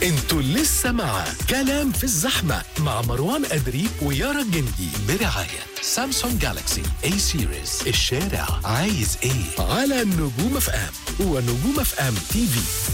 انتوا لسه مع كلام في الزحمة مع مروان أدري ويارا الجندي برعاية سامسونج جالاكسي اي سيريز الشارع عايز ايه على نجوم اف ام ونجوم اف ام تي في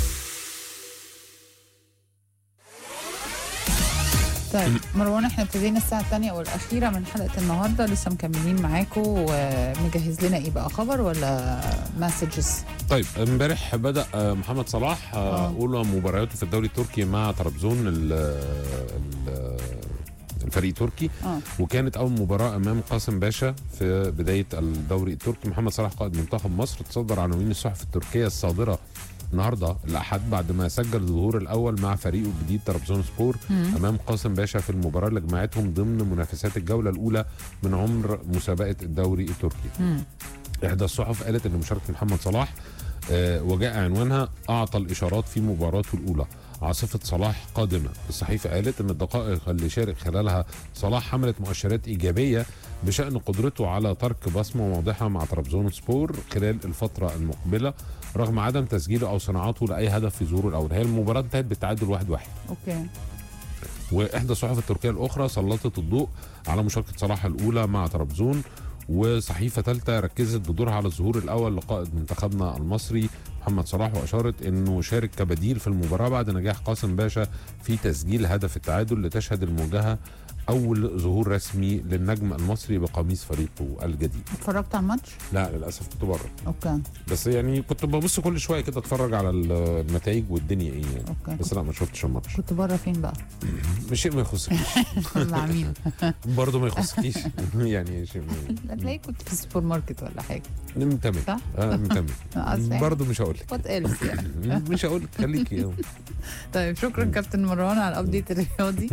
طيب مروان احنا ابتدينا الساعة الثانية والأخيرة من حلقة النهاردة لسه مكملين معاكم ومجهز لنا ايه بقى خبر ولا مسجز؟ طيب امبارح بدا آه، محمد صلاح آه، آه. اولى مبارياته في الدوري التركي مع طرابزون ال- ال- الفريق التركي اه وكانت اول مباراه امام قاسم باشا في بدايه الدوري التركي محمد صلاح قائد منتخب مصر تصدر عناوين الصحف التركيه الصادره النهارده الاحد بعد ما سجل الظهور الاول مع فريقه الجديد طرابزون سبور مم. امام قاسم باشا في المباراه اللي جمعتهم ضمن منافسات الجوله الاولى من عمر مسابقه الدوري التركي مم. احدى الصحف قالت ان مشاركه محمد صلاح آه، وجاء عنوانها اعطى الاشارات في مباراته الاولى عاصفة صلاح قادمة الصحيفة قالت أن الدقائق اللي شارك خلالها صلاح حملت مؤشرات إيجابية بشأن قدرته على ترك بصمة واضحة مع طرابزون سبور خلال الفترة المقبلة رغم عدم تسجيله أو صناعته لأي هدف في ظهوره الأول هي المباراة انتهت بالتعادل واحد واحد اوكي واحدى الصحف التركيه الاخرى سلطت الضوء على مشاركه صلاح الاولى مع طرابزون وصحيفه ثالثه ركزت بدورها على الظهور الاول لقائد منتخبنا المصري محمد صلاح واشارت انه شارك كبديل في المباراه بعد نجاح قاسم باشا في تسجيل هدف التعادل لتشهد المواجهه اول ظهور رسمي للنجم المصري بقميص فريقه الجديد اتفرجت على الماتش؟ لا للاسف كنت بره اوكي بس يعني كنت ببص كل شويه كده اتفرج على النتائج والدنيا ايه يعني اوكي بس لا ما شفتش الماتش كنت بره فين بقى؟ مش شيء ما يخصكيش مع مين؟ برضه ما يخصكيش يعني شيء ما- هتلاقيك كنت في السوبر ماركت ولا حاجة متمم صح؟ اه متمم أصل برضه مش هقول لك وات ايلس يعني مش هقول لك خليكي طيب شكرا كابتن مروان على الابديت الرياضي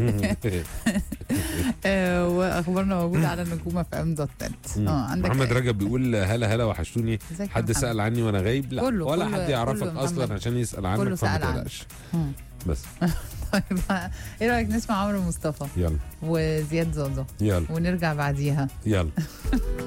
آه، واخبارنا موجوده على نجومه في ام دوت نت اه عندك محمد رجب بيقول هلا هلا وحشتوني ازيك يا حد محمد؟ سأل عني وانا غايب لا كله- ولا كله- حد يعرفك كله اصلا محمد. عشان يسأل كله عنك فما سأل عنك. تقلقش مم. بس طيب ايه رايك نسمع عمرو مصطفى يلا وزياد زوزو يلا ونرجع بعديها يلا